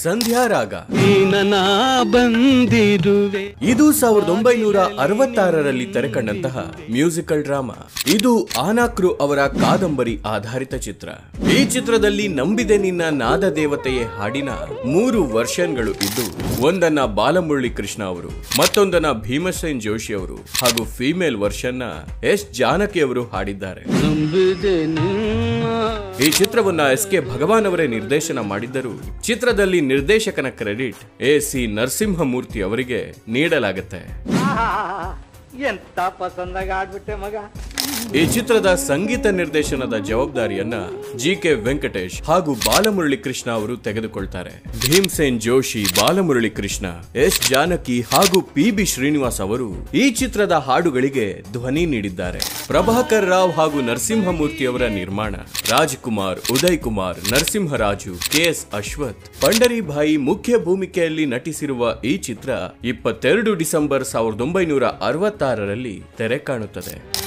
ಸಂಧ್ಯಾ ರಾಗ ನೀನನ ಬಂದಿರುವೆ ಇದು ಸಾವಿರದ ಒಂಬೈನೂರ ಅರವತ್ತಾರರಲ್ಲಿ ತೆರೆಕಂಡಂತಹ ಮ್ಯೂಸಿಕಲ್ ಡ್ರಾಮಾ ಇದು ಆನಾಕ್ರು ಅವರ ಕಾದಂಬರಿ ಆಧಾರಿತ ಚಿತ್ರ ಈ ಚಿತ್ರದಲ್ಲಿ ನಂಬಿದೆ ನಿನ್ನ ನಾದ ದೇವತೆಯೇ ಹಾಡಿನ ಮೂರು ವರ್ಷನ್ಗಳು ಇದ್ದು ಒಂದನ್ನ ಬಾಲಮುರಳಿ ಕೃಷ್ಣ ಅವರು ಮತ್ತೊಂದನ್ನ ಭೀಮಸೇನ್ ಜೋಶಿ ಅವರು ಹಾಗೂ ಫಿಮೇಲ್ ವರ್ಷನ್ನ ಎಸ್ ಜಾನಕಿ ಅವರು ಹಾಡಿದ್ದಾರೆ ನಂಬಿದೆ ನಿಮ್ಮ ಈ ಚಿತ್ರವನ್ನ ಎಸ್ ಕೆ ಭಗವಾನ್ ಅವರೇ ನಿರ್ದೇಶನ ಮಾಡಿದ್ದರು ಚಿತ್ರದಲ್ಲಿ ನಿರ್ದೇಶಕನ ಕ್ರೆಡಿಟ್ ಎ ಸಿ ನರಸಿಂಹಮೂರ್ತಿ ಅವರಿಗೆ ನೀಡಲಾಗುತ್ತೆ ಎಂತ ಪಸಂದಾಗ ಆಡ್ಬಿಟ್ಟೆ ಮಗ ಈ ಚಿತ್ರದ ಸಂಗೀತ ನಿರ್ದೇಶನದ ಜವಾಬ್ದಾರಿಯನ್ನ ಜಿ ಕೆ ವೆಂಕಟೇಶ್ ಹಾಗೂ ಬಾಲಮುರಳಿ ಕೃಷ್ಣ ಅವರು ತೆಗೆದುಕೊಳ್ತಾರೆ ಭೀಮ್ಸೇನ್ ಜೋಶಿ ಬಾಲಮುರಳಿ ಕೃಷ್ಣ ಎಸ್ ಜಾನಕಿ ಹಾಗೂ ಪಿ ಬಿ ಶ್ರೀನಿವಾಸ್ ಅವರು ಈ ಚಿತ್ರದ ಹಾಡುಗಳಿಗೆ ಧ್ವನಿ ನೀಡಿದ್ದಾರೆ ಪ್ರಭಾಕರ್ ರಾವ್ ಹಾಗೂ ನರಸಿಂಹಮೂರ್ತಿ ಅವರ ನಿರ್ಮಾಣ ರಾಜ್ಕುಮಾರ್ ಉದಯ್ ಕುಮಾರ್ ನರಸಿಂಹರಾಜು ಕೆ ಎಸ್ ಅಶ್ವಥ್ ಪಂಡರಿಭಾಯಿ ಮುಖ್ಯ ಭೂಮಿಕೆಯಲ್ಲಿ ನಟಿಸಿರುವ ಈ ಚಿತ್ರ ಇಪ್ಪತ್ತೆರಡು ಡಿಸೆಂಬರ್ ಸಾವಿರದ ಒಂಬೈನೂರ ಅರವತ್ತಾರರಲ್ಲಿ ತೆರೆ ಕಾಣುತ್ತದೆ